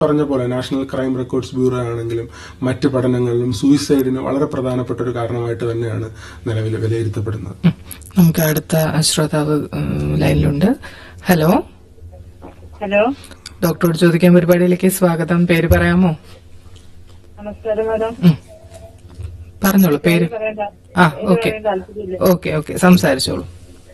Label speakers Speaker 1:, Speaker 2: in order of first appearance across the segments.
Speaker 1: പറഞ്ഞ പോലെ national crime records bureau ആണെങ്കിലും മറ്റ് പഠനങ്ങളിലും സൂയിസൈഡിന് വളരെ പ്രധാനപ്പെട്ട ഒരു കാരണമായിട്ട് തന്നെയാണ് നിലവിൽ വിലയിരുത്തപ്പെടുന്നത്
Speaker 2: ഉം. നമുക്ക് അടുത്ത ശ്രോതാവ് ഉം, ലൈനിലുണ്ട് ഹലോ
Speaker 3: ഹലോ
Speaker 2: ഡോക്ടറോട് ചോദിക്കാൻ പരിപാടിയിലേക്ക് സ്വാഗതം പേര് പറയാമോ
Speaker 3: നമസ്കാരം മാഡം
Speaker 2: ഉം. പറഞ്ഞോളൂ പേര്
Speaker 3: പറയാൻ താ-
Speaker 2: ആ
Speaker 3: പേര്
Speaker 2: ഓക്കെ
Speaker 3: പറയാൻ താല്പര്യമില്ല
Speaker 2: ഓക്കെ ഓക്കെ സംസാരിച്ചോളൂ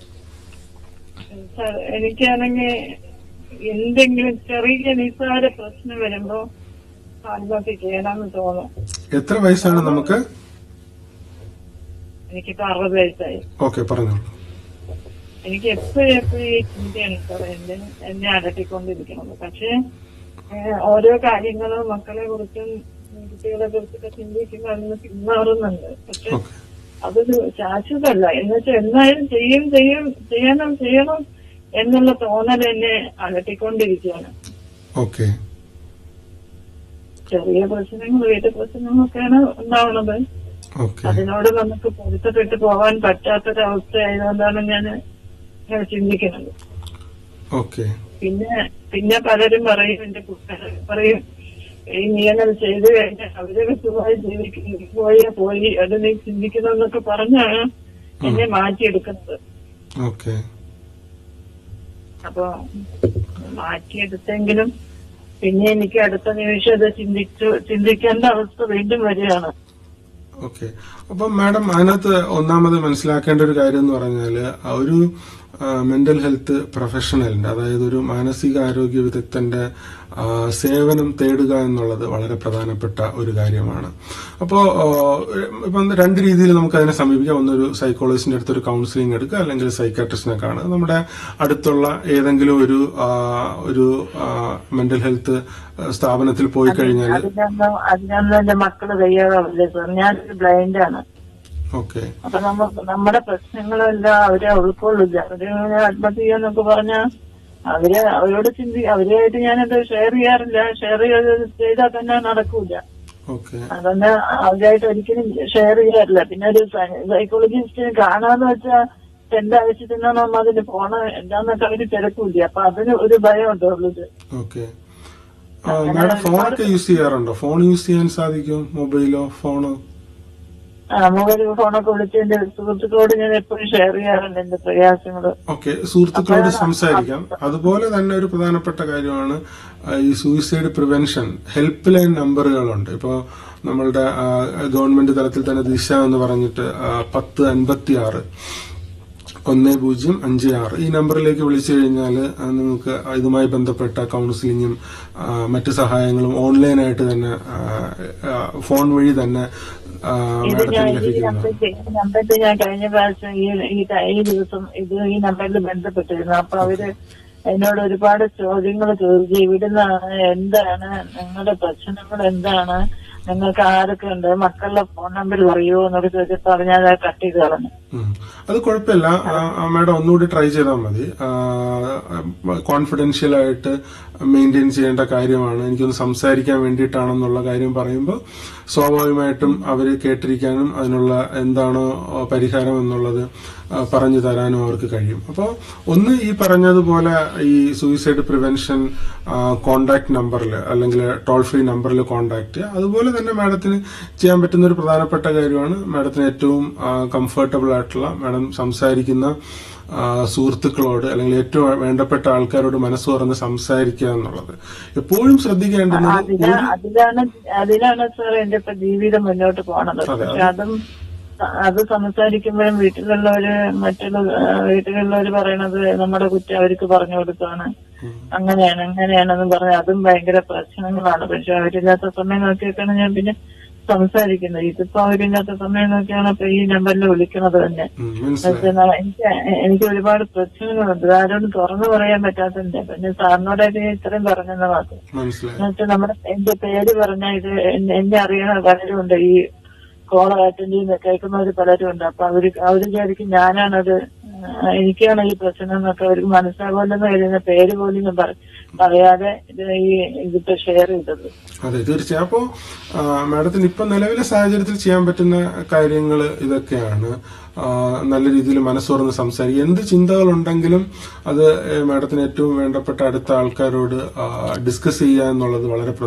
Speaker 3: സാർ എനിക്കാണെങ്കിൽ എന്തെങ്കിലും ചെറിയ നിസ്സാര പ്രശ്നം വരുമ്പോ ആത്മഹത്യ ചെയ്യണമെന്ന് തോന്നും
Speaker 1: എത്ര വയസ്സാണ് നമുക്ക്
Speaker 3: എനിക്കിപ്പോ അറുപത് വയസ്സായി
Speaker 1: ഓക്കെ പറഞ്ഞോളൂ
Speaker 3: എനിക്ക് എപ്പോഴും എപ്പോഴും ഈ ചിന്തയാണ് സാർ എന്റെ എന്നെ അലട്ടിക്കൊണ്ടിരിക്കുന്നത് പക്ഷേ ഏഹ്, ഓരോ കാര്യങ്ങളും മക്കളെ കുറിച്ചും കുട്ടികളെ കുറിച്ചൊക്കെ ചിന്തിക്കുമ്പോൾ അതിന് പിന്മാറുന്നുണ്ട് പക്ഷെ
Speaker 1: ഓക്കെ
Speaker 3: അതൊരു ശാശ്വതമല്ല എന്നുവെച്ചാൽ എന്നായാലും ചെയ്യും ചെയ്യും ചെയ്യണം ചെയ്യണം എന്നുള്ള തോന്നൽ എന്നെ അലട്ടിക്കൊണ്ടിരിക്കുകയാണ്
Speaker 1: ഓക്കെ
Speaker 3: ചെറിയ പ്രശ്നങ്ങൾ വീട്ടു പ്രശ്നങ്ങളൊക്കെയാണ് ഉണ്ടാവുന്നത്
Speaker 1: ഓക്കെ
Speaker 3: അതിനോട് നമുക്ക് പൊരുത്തപ്പെട്ടു പോകാൻ പറ്റാത്തൊരവസ്ഥ ആയതുകൊണ്ടാണ് ഞാൻ ഇങ്ങനെ ചിന്തിക്കുന്നത്
Speaker 1: ഓക്കെ
Speaker 3: പിന്നെ പിന്നെ പലരും പറയും എന്റെ കുട്ടികൾ പറയും ഈ നീ അങ്ങനെ ചെയ്തു കഴിഞ്ഞാൽ അവരൊക്കെ സുഖമായി ജീവിക്കും പോയാ പോയി അത് നീ ചിന്തിക്കണമെന്നൊക്കെ പറഞ്ഞാണ് എന്നെ മാറ്റിയെടുക്കുന്നത്
Speaker 1: ഓക്കെ
Speaker 3: അപ്പൊ മാറ്റിയെടുത്തെങ്കിലും പിന്നെ എനിക്ക് അടുത്ത നിമിഷം അത് ചിന്തിച്ചു ചിന്തിക്കേണ്ട അവസ്ഥ വീണ്ടും വരികയാണ്
Speaker 1: ഓക്കെ അപ്പം മാഡം അതിനകത്ത് ഒന്നാമത് മനസ്സിലാക്കേണ്ട ഒരു കാര്യം എന്ന് പറഞ്ഞാല് ആ ഒരു മെന്റൽ ഹെൽത്ത് പ്രൊഫഷണലിന്റെ അതായത് ഒരു മാനസികാരോഗ്യ വിദഗ്ധന്റെ ആ, സേവനം തേടുക എന്നുള്ളത് വളരെ പ്രധാനപ്പെട്ട ഒരു കാര്യമാണ് അപ്പോ ആ, ഇപ്പം രണ്ട് രീതിയിൽ നമുക്ക് അതിനെ സമീപിക്കാം ഒന്നൊരു സൈക്കോളജിസ്റ്റിന്റെ അടുത്ത് ഒരു കൗൺസിലിംഗ് എടുക്കുക അല്ലെങ്കിൽ സൈക്കാട്രിസ്റ്റിനെ കാണുക നമ്മുടെ അടുത്തുള്ള ഏതെങ്കിലും ഒരു ആ, ഒരു മെന്റൽ ഹെൽത്ത് സ്ഥാപനത്തിൽ പോയി കഴിഞ്ഞാൽ
Speaker 3: അതിനൊന്നും അതിനൊന്നും എന്റെ മക്കള് തയ്യാറാവില്ല സാർ ഞാനൊരു ബ്ലൈൻഡ് ആണ്
Speaker 1: ഓക്കെ
Speaker 3: അപ്പൊ നമ്മ നമ്മുടെ പ്രശ്നങ്ങളെല്ലാം അവരെ ഉൾക്കൊള്ളില്ല അവര് ഇങ്ങനെ ആത്മഹത്യ ചെയ്യാന്നൊക്കെ പറഞ്ഞാ അവര് അവരോട് ചിന്തി അവരുമായിട്ട് ഞാനത് ഷെയർ ചെയ്യാറില്ല ഷെയർ ചെയ്താൽ തന്നെ നടക്കൂല
Speaker 1: ഓക്കെ
Speaker 3: അതുകൊണ്ട് അവരായിട്ട് ഒരിക്കലും ഷെയർ ചെയ്യാറില്ല പിന്നെ ഒരു സൈക്കോളജിസ്റ്റിനെ കാണാന്ന് വെച്ചാൽ എന്റെ ആവശ്യത്തിനാണ് നമ്മ അതിന് പോണ എന്താന്നൊക്കെ അവര് തിരക്കൂല അപ്പൊ അതിന് ഒരു ഭയമുണ്ട് ഉള്ളത്
Speaker 1: ഓക്കെ മാഡം ഫോണൊക്കെ യൂസ് ചെയ്യാറുണ്ടോ ഫോൺ യൂസ് ചെയ്യാൻ സാധിക്കും മൊബൈലോ ഫോണോ
Speaker 3: ആ മൊബൈൽ ഫോണൊക്കെ വിളിച്ച് എന്റെ സുഹൃത്തുക്കളോട് ഞാൻ എപ്പോഴും ഷെയർ ചെയ്യാറുണ്ട് എന്റെ പ്രയാസങ്ങള്
Speaker 1: ഓക്കെ സുഹൃത്തുക്കളോട് സംസാരിക്കാം അതുപോലെ തന്നെ ഒരു പ്രധാനപ്പെട്ട കാര്യമാണ് ആ, ഈ സൂയിസൈഡ് പ്രിവെൻഷൻ ഹെൽപ്പ് ലൈൻ നമ്പറുകളുണ്ട് ഇപ്പോൾ നമ്മളുടെ ആ, ഗവൺമെന്റ് തലത്തിൽ തന്നെ ദിശ എന്ന് പറഞ്ഞിട്ട് ആ, പത്ത് അൻപത്തി ആറ് ഒന്ന് പൂജ്യം അഞ്ച് ആറ് ഈ നമ്പറിലേക്ക് വിളിച്ചു കഴിഞ്ഞാൽ നിങ്ങൾക്ക് ഇതുമായി ബന്ധപ്പെട്ട കൗൺസിലിങ്ങും ആ, മറ്റ് സഹായങ്ങളും ഓൺലൈനായിട്ട് തന്നെ ആ, ആ, ഫോൺ വഴി തന്നെ ആ,
Speaker 3: ഇത് ഞാൻ
Speaker 1: മാഡത്തിന്
Speaker 3: ഈ
Speaker 1: ലഭിക്കുന്നതാണ്
Speaker 3: നമ്പറിൽ ഈ നമ്പറിൽ ഞാൻ കഴിഞ്ഞ പ്രാവശ്യം ഈ ഈ ട- ഈ ദിവസം ഇത് ഈ നമ്പറിൽ ബന്ധപ്പെട്ടിരുന്നു അപ്പൊ അവര് എന്നോട് ഒരുപാട് ചോദ്യങ്ങൾ ചോദിച്ചു ഇവിടുന്നാണ് എന്താണ് നിങ്ങളുടെ പ്രശ്നങ്ങൾ എന്താണ് നിങ്ങൾക്ക് ആരൊക്കെ ഉണ്ട് മക്കളുടെ ഫോൺ നമ്പർ പറയൂ എന്നൊക്കെ ചോദിച്ചപ്പോ അത് ഞാൻ കട്ട് ചെയ്ത് കളഞ്ഞു
Speaker 1: ഉം. അത് കുഴപ്പമില്ല ആ, ആ, മാഡം ഒന്നുകൂടി ട്രൈ ചെയ്താൽ മതി കോൺഫിഡൻഷ്യൽ ആയിട്ട് മെയിൻറ്റെയിൻ ചെയ്യേണ്ട കാര്യമാണ് എനിക്കൊന്ന് സംസാരിക്കാൻ വേണ്ടിയിട്ടാണെന്നുള്ള കാര്യം പറയുമ്പോൾ സ്വാഭാവികമായിട്ടും അവർ കേട്ടിരിക്കാനും അതിനുള്ള എന്താണോ ആ, പരിഹാരം എന്നുള്ളത് ആ, പറഞ്ഞു തരാനും അവർക്ക് കഴിയും അപ്പോൾ ഒന്ന് ഈ പറഞ്ഞതുപോലെ ഈ സൂയിസൈഡ് പ്രിവെൻഷൻ കോണ്ടാക്ട് നമ്പറിൽ അല്ലെങ്കിൽ ടോൾ ഫ്രീ നമ്പറിൽ കോണ്ടാക്ട് ചെയ്യുക അതുപോലെ തന്നെ മാഡത്തിന് ചെയ്യാൻ പറ്റുന്ന ഒരു പ്രധാനപ്പെട്ട കാര്യമാണ് മാഡത്തിന് ഏറ്റവും കംഫർട്ടബിൾ ആയിട്ടുള്ള മാഡം സംസാരിക്കുന്ന ആ, സുഹൃത്തുക്കളോട് അല്ലെങ്കിൽ ഏറ്റവും വേണ്ടപ്പെട്ട ആൾക്കാരോട് മനസ്സ് തുറന്ന് സംസാരിക്കുക എന്നുള്ളത് എപ്പോഴും ശ്രദ്ധിക്കേണ്ടുന്നത്
Speaker 3: അതിലാ അതിലാണ് അതിലാണ് സാർ എന്റെ ഇപ്പൊ ജീവിതം മുന്നോട്ട് പോണത്
Speaker 1: അതെ,
Speaker 3: പക്ഷെ അതും അത് സംസാരിക്കുമ്പോഴും വീട്ടിലുള്ളവര് മറ്റുള്ള ആ, വീട്ടിലുള്ളവര് പറയണത് നമ്മുടെ കുറ്റം അവർക്ക് പറഞ്ഞു കൊടുത്താണ് അങ്ങനെയാണ് അങ്ങനെയാണെന്ന് പറഞ്ഞ് അതും ഭയങ്കര പ്രശ്നങ്ങളാണ് പക്ഷെ അവരില്ലാത്ത സമയം നോക്കിയൊക്കെയാണ് ഞാൻ പിന്നെ സംസാരിക്കുന്നത് ഇതിപ്പോ അവരില്ലാത്ത സമയം നോക്കിയാണ് ഇപ്പൊ ഈ നമ്പറിൽ വിളിക്കണത് തന്നെ
Speaker 1: ഉം, മനസ്സിലായി
Speaker 3: പക്ഷെ ന- എനിക്ക് എനിക്ക് ഒരുപാട് പ്രശ്നങ്ങളുണ്ട് ആരോടും തുറന്നു പറയാൻ പറ്റാത്തതിന്റെ പിന്നെ സാറിനോടൊക്കെ ഇത്രയും പറഞ്ഞെന്ന് മാത്രം
Speaker 1: മനസ്സിലായി
Speaker 3: എന്നുവെച്ചാൽ നമ്മുടെ എന്റെ പേര് പറഞ്ഞ ഇത് എന്നെ എന്നെ അറിയണ പലരും ഉണ്ട് ഈ കോൾ അറ്റൻഡ് ചെയ്യുന്ന കേൾക്കുന്നവര് പലരും ഉണ്ട് അപ്പൊ അവര് അവര് വിചാരിക്കും ഞാനാണത് ആ, എനിക്കാണ് ഈ പ്രശ്നം എന്നൊക്കെ അവർക്ക് മനസ്സിലാകുമല്ലെന്ന് കരുതുന്ന പേര് പോലും ഞാൻ പറ- പറയാതെ ഇത് ഈ ഇതിപ്പോ ഷെയർ ചെയ്തത്
Speaker 1: അതെ തീർച്ചയായും അപ്പോ ആ, മാഡത്തിന് ഇപ്പൊ നിലവിലെ സാഹചര്യത്തിൽ ചെയ്യാൻ പറ്റുന്ന കാര്യങ്ങൾ ഇതൊക്കെയാണ് ആ, നല്ല രീതിയിൽ മനസ്സുറന്ന് സംസാരിക്കുക എന്ത് ചിന്തകളുണ്ടെങ്കിലും അത് ഏ, മാഡത്തിന് ഏറ്റവും വേണ്ടപ്പെട്ട അടുത്ത ആൾക്കാരോട് ഡിസ്കസ് ചെയ്യുക എന്നുള്ളത് വളരെ